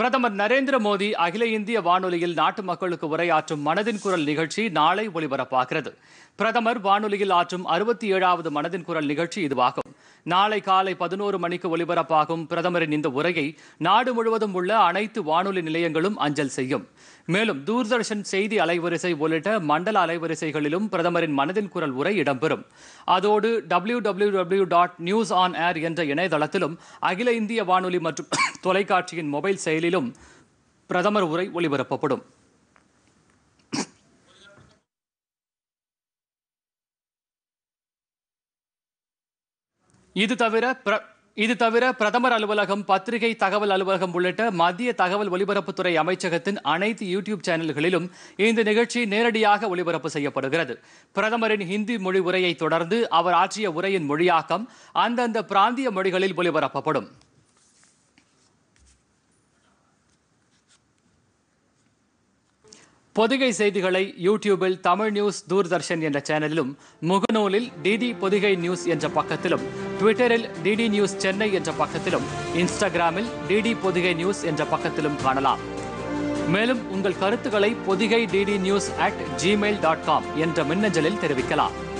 பிரதமர் நரேந்திர மோடி அகில இந்திய வானொலியில் நாட்டு மக்களுக்கு உரையாற்றும் மனதின் குரல் நிகழ்ச்சி நாளை ஒலிபரப்பாகிறது பிரதமர் வானொலியில் ஆற்றும் அறுபத்தி ஏழாவது மனதின் குரல் நிகழ்ச்சி இதுவாகும் நாளை காலை பதினோரு மணிக்கு ஒலிபரப்பாகும் பிரதமரின் இந்த உரையை நாடு முழுவதும் உள்ள அனைத்து வானொலி நிலையங்களும் அஞ்சல் செய்யும் மேலும் தூர்தர்ஷன் செய்தி அலைவரிசை உள்ளிட்ட மண்டல அலைவரிசைகளிலும் பிரதமரின் மனதின் குரல் உரை இடம்பெறும் அதோடு W W W dot news on air என்ற இணையதளத்திலும் அகில இந்திய வானொலி மற்றும் தொலைக்காட்சியின் மொபைல் செயலிலும் பிரதமர் உரை ஒலிபரப்பப்படும் இது தவிர பிர- இது தவிர பிரதமர் அலுவலகம் பத்திரிகை தகவல் அலுவலகம் உள்ளிட்ட மத்திய தகவல் ஒலிபரப்புத்துறை அமைச்சகத்தின் அனைத்து யூடியூப் சேனல்களிலும் இந்த நிகழ்ச்சி நேரடியாக ஒளிபரப்பு செய்யப்படுகிறது பிரதமரின் ஹிந்தி மொழி உரையை தொடர்ந்து அவர் ஆற்றிய உரையின் மொழியாக்கம் அந்தந்த பிராந்திய மொழிகளில் ஒலிபரப்பப்படும் பொதிகை செய்திகளை யூடியூபில் தமிழ் நியூஸ் தூர்தர்ஷன் என்ற சேனலிலும் முகநூலில் டிடி பொதிகை நியூஸ் என்ற பக்கத்திலும் ட்விட்டரில் டிடி நியூஸ் சென்னை என்ற பக்கத்திலும் இன்ஸ்டாகிராமில் டிடி பொதிகை நியூஸ் என்ற பக்கத்திலும் காணலாம் மேலும் உங்கள் கருத்துக்களை Podhigai DD news at Gmail dot com என்ற மின்னஞ்சலில் தெரிவிக்கலாம்